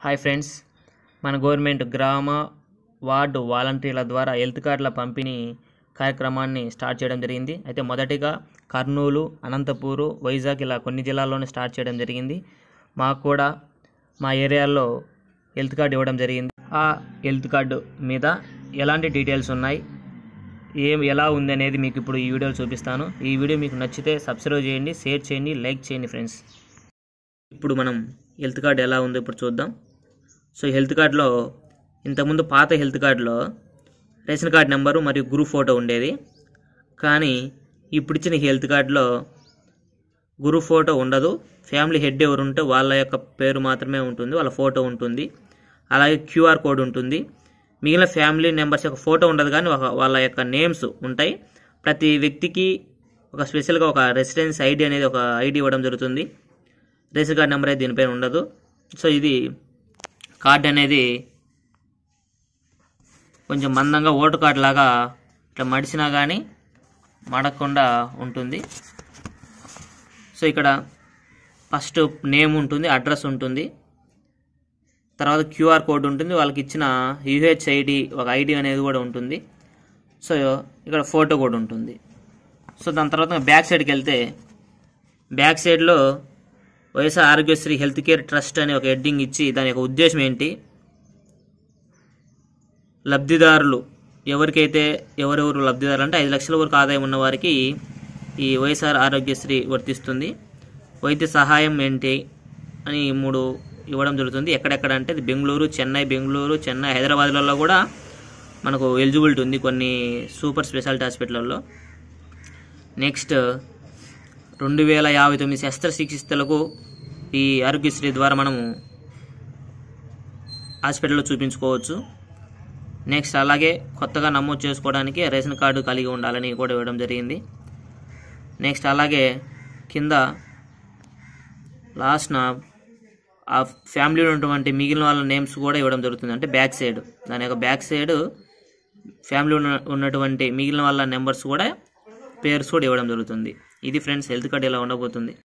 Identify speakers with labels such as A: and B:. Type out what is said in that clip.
A: hi friends మన government గ్రామ ward వాలంటీర్ల ద్వారా హెల్త్ కార్డుల పంపిణీ కార్యక్రమాన్ని స్టార్ట్ చేయడం జరిగింది అయితే మొదటిగా కర్నూలు అనంతపూరు వైజాగ్ ఇలా కొన్ని జిల్లాల్లోనే స్టార్ట్ చేయడం జరిగింది మాకు కూడా మా ఏరియాలో హెల్త్ కార్డు ఇవ్వడం జరిగింది ఆ హెల్త్ కార్డు మీద ఎలాంటి డీటెయిల్స్ ఉన్నాయి ఏం ఎలా ఉంది అనేది మీకు ఇప్పుడు ఈ వీడియోలో చూపిస్తాను ఈ వీడియో మీకు నచ్చితే సబ్స్క్రైబ్ చేయండి షేర్ చేయండి లైక్ చేయండి ఫ్రెండ్స్ ఇప్పుడు మనం హెల్త్ కార్డు ఎలా ఉందో ఇప్పుడు చూద్దాం సో ఈ హెల్త్ కార్డులో ఇంతకుముందు పాత హెల్త్ కార్డులో రేషన్ కార్డ్ నెంబరు మరియు గ్రూప్ ఫోటో ఉండేది కానీ ఇప్పుడు ఇచ్చిన ఈ హెల్త్ కార్డులో గ్రూప్ ఫోటో ఉండదు ఫ్యామిలీ హెడ్ ఎవరు ఉంటే వాళ్ళ యొక్క పేరు మాత్రమే ఉంటుంది వాళ్ళ ఫోటో ఉంటుంది అలాగే క్యూఆర్ కోడ్ ఉంటుంది మిగిలిన ఫ్యామిలీ మెంబర్స్ యొక్క ఫోటో ఉండదు కానీ ఒక- వాళ్ళ యొక్క నేమ్స్ ఉంటాయి ప్రతి వ్యక్తికి ఒక స్పెషల్గా ఒక రెసిడెన్స్ ఐడి అనేది ఒక ఐడి ఇవ్వడం జరుగుతుంది రేషన్ కార్డ్ నెంబర్ అయితే దీనిపైన ఉండదు సో ఇది కార్డ్ అనేది కొంచెం మందంగా ఓటు కార్డు లాగా ఇట్లా మడిచినా కానీ మడకుండా ఉంటుంది సో ఇక్కడ ఫస్ట్ నేమ్ ఉంటుంది అడ్రస్ ఉంటుంది తర్వాత క్యూఆర్ కోడ్ ఉంటుంది వాళ్ళకి ఇచ్చిన యూహెచ్ ఐడి ఒక ఐడి అనేది కూడా ఉంటుంది సో ఇక్కడ ఫోటో కూడా ఉంటుంది సో దాని తర్వాత బ్యాక్ సైడ్కి వెళ్తే బ్యాక్ సైడ్లో Y S R Aarogyasri health care trust అనే ఒక హెడ్డింగ్ ఇచ్చి దాని యొక్క ఉద్దేశం ఏంటి లబ్ధిదారులు ఎవరికైతే ఎవరెవరు లబ్ధిదారులు అంటే ఐదు లక్షల వరకు ఆదాయం ఉన్న వారికి ఈ వైఎస్ఆర్ ఆరోగ్యశ్రీ వర్తిస్తుంది వైద్య సహాయం ఏంటి అని ఈ మూడు ఇవ్వడం జరుగుతుంది ఎక్కడెక్కడ అంటే ఇది బెంగళూరు చెన్నై బెంగళూరు చెన్నై హైదరాబాద్లలో కూడా మనకు ఎలిజిబిలిటీ ఉంది కొన్ని సూపర్ స్పెషాలిటీ హాస్పిటల్లో నెక్స్ట్ రెండు వేల యాభై తొమ్మిది శస్త్రచికిత్సలకు ఈ ఆరోగ్యశ్రీ ద్వారా మనము హాస్పిటల్లో చూపించుకోవచ్చు నెక్స్ట్ అలాగే కొత్తగా నమోదు చేసుకోవడానికి రేషన్ కార్డు కలిగి ఉండాలని కూడా ఇవ్వడం జరిగింది నెక్స్ట్ అలాగే కింద లాస్ట్న ఆ ఫ్యామిలీలో ఉన్నటువంటి మిగిలిన వాళ్ళ నేమ్స్ కూడా ఇవ్వడం జరుగుతుంది అంటే బ్యాక్ సైడ్ దాని యొక్క బ్యాక్ సైడ్ ఫ్యామిలీ ఉన్న ఉన్నటువంటి మిగిలిన వాళ్ళ నెంబర్స్ కూడా పేర్స్ కూడా ఇవ్వడం జరుగుతుంది ఇది ఫ్రెండ్స్ హెల్త్ కార్డ్ ఇలా ఉండబోతుంది